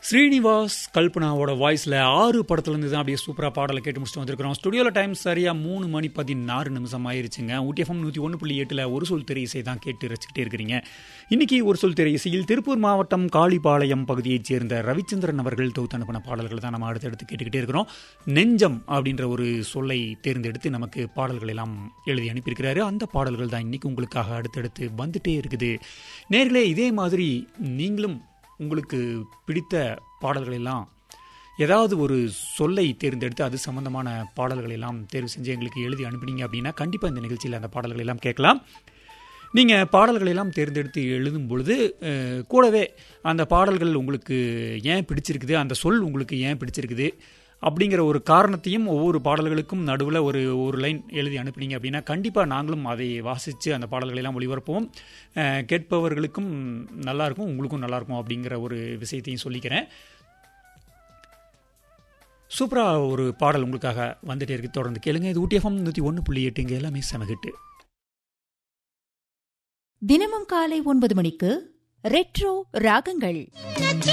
ஸ்ரீனிவாஸ் கல்பனாவோட வாய்ஸில் ஆறு படத்துலேருந்து தான் அப்படியே சூப்பராக பாடலை கேட்டு முடிச்சுட்டு வந்திருக்கிறோம் ஸ்டுடியோவில் டைம் சரியாக மூணு மணி பதினாறு நிமிஷம் ஆயிருச்சுங்க ஊட்டிஎஃப்எம் நூற்றி ஒன்று புள்ளி எட்டில் ஒரு சொல் திரை இசை தான் கேட்டு ரசிக்கிட்டே இருக்கிறீங்க இன்னைக்கு ஒரு சொல் திரை இசையில் திருப்பூர் மாவட்டம் காளிபாளையம் பகுதியைச் சேர்ந்த ரவிச்சந்திரன் அவர்கள் தொகுத்து அனுப்பின பாடல்கள் தான் நம்ம அடுத்தடுத்து கேட்டுக்கிட்டே இருக்கிறோம் நெஞ்சம் அப்படின்ற ஒரு சொல்லை தேர்ந்தெடுத்து நமக்கு பாடல்கள் எல்லாம் எழுதி அனுப்பியிருக்கிறாரு அந்த பாடல்கள் தான் இன்னைக்கு உங்களுக்காக அடுத்தடுத்து வந்துட்டே இருக்குது நேர்களே இதே மாதிரி நீங்களும் உங்களுக்கு பிடித்த பாடல்கள் எல்லாம் ஏதாவது ஒரு சொல்லை தேர்ந்தெடுத்து அது சம்பந்தமான பாடல்கள் எல்லாம் தேர்வு செஞ்சு எங்களுக்கு எழுதி அனுப்புனீங்க அப்படின்னா கண்டிப்பாக இந்த நிகழ்ச்சியில் அந்த பாடல்கள் எல்லாம் கேட்கலாம் நீங்கள் பாடல்கள் எல்லாம் தேர்ந்தெடுத்து எழுதும் பொழுது அஹ், கூடவே அந்த பாடல்கள் உங்களுக்கு ஏன் பிடிச்சிருக்குது அந்த சொல் உங்களுக்கு ஏன் பிடிச்சிருக்குது அப்படிங்கிற ஒரு காரணத்தையும் ஒவ்வொரு பாடல்களுக்கும் நடுவில் ஒரு ஒரு லைன் எழுதி அனுப்புனீங்க அப்படின்னா கண்டிப்பாக நாங்களும் அதை வாசித்து அந்த பாடல்களை எல்லாம் ஒளிபரப்போம் அஹ், கேட்பவர்களுக்கும் நல்லாயிருக்கும் உங்களுக்கும் நல்லாயிருக்கும் அப்படிங்கிற ஒரு விஷயத்தையும் சொல்லிக்கிறேன் சூப்பராக ஒரு பாடல் உங்களுக்காக வந்துட்டே இருக்கு தொடர்ந்து கேளுங்க இது ஊட்டிஎஃப்எம் நூற்றி ஒன்று புள்ளி எட்டுங்க எல்லாமே செமகிட்டு தினமும் காலை ஒன்பது மணிக்கு ரெட்ரோ ராகங்கள்